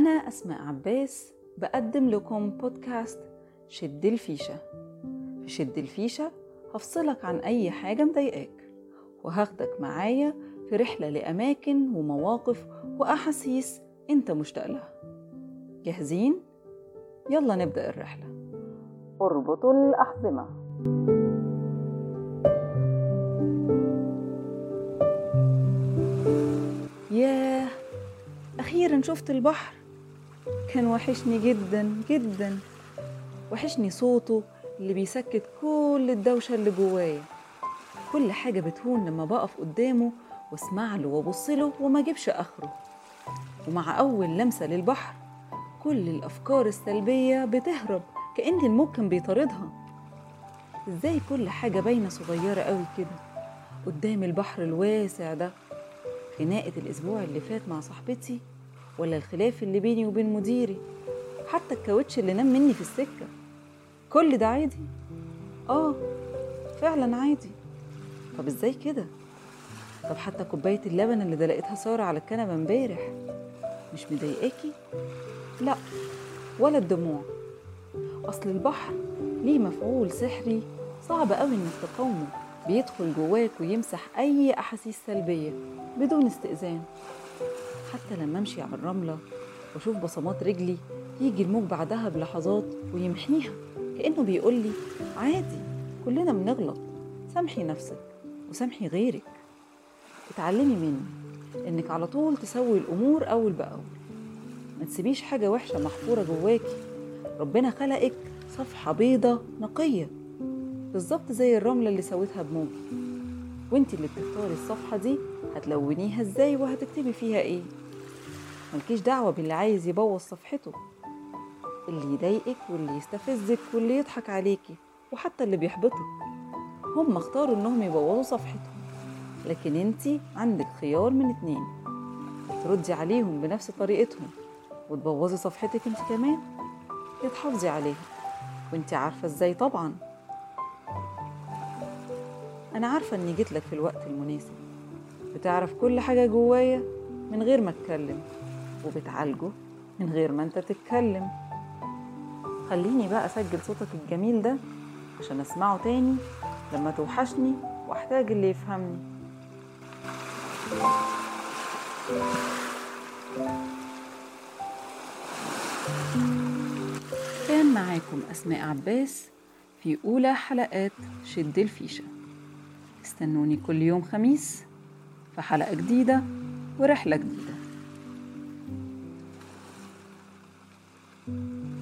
أنا أسماء عباس بقدم لكم بودكاست شد الفيشة في شد الفيشة هفصلك عن أي حاجة مضايقاك وهاخدك معايا في رحلة لأماكن ومواقف وأحاسيس أنت مشتاق لها جاهزين؟ يلا نبدأ الرحلة اربطوا الأحزمة ياه أخيرا شفت البحر كان وحشني جدا جدا وحشني صوته اللي بيسكت كل الدوشة اللي جوايا كل حاجة بتهون لما بقف قدامه واسمع له وابص له وما اجيبش اخره ومع اول لمسة للبحر كل الافكار السلبية بتهرب كأن الموج كان بيطاردها ازاي كل حاجة باينة صغيرة قوي كده قدام البحر الواسع ده خناقة الأسبوع اللي فات مع صاحبتي ولا الخلاف اللي بيني وبين مديري حتى الكاوتش اللي نام مني في السكة كل ده عادي آه فعلا عادي طب ازاي كده طب حتى كوباية اللبن اللي دلقتها سارة على الكنبة امبارح مش مضايقاكي لا ولا الدموع أصل البحر ليه مفعول سحري صعب قوي إنك تقاومه بيدخل جواك ويمسح أي أحاسيس سلبية بدون استئذان حتى لما أمشي على الرملة وأشوف بصمات رجلي يجي الموج بعدها بلحظات ويمحيها كأنه بيقول لي عادي كلنا بنغلط سامحي نفسك وسامحي غيرك اتعلمي مني انك على طول تسوي الامور اول باول ما تسيبيش حاجه وحشه محفوره جواكي ربنا خلقك صفحه بيضه نقيه بالظبط زي الرمله اللي سويتها بموجي وانت اللي بتختاري الصفحه دي هتلونيها ازاي وهتكتبي فيها ايه ملكيش دعوه باللي عايز يبوظ صفحته اللي يضايقك واللي يستفزك واللي يضحك عليكي وحتى اللي بيحبطك هم اختاروا انهم يبوظوا صفحتهم لكن انت عندك خيار من اتنين تردي عليهم بنفس طريقتهم وتبوظي صفحتك انت كمان يا تحافظي عليها وانت عارفة ازاي طبعا انا عارفة اني جيتلك في الوقت المناسب بتعرف كل حاجة جوايا من غير ما اتكلم وبتعالجه من غير ما انت تتكلم خليني بقى اسجل صوتك الجميل ده عشان اسمعه تاني لما توحشني واحتاج اللي يفهمني كان معاكم أسماء عباس في أولى حلقات شد الفيشة استنوني كل يوم خميس في حلقة جديدة ورحلة جديدة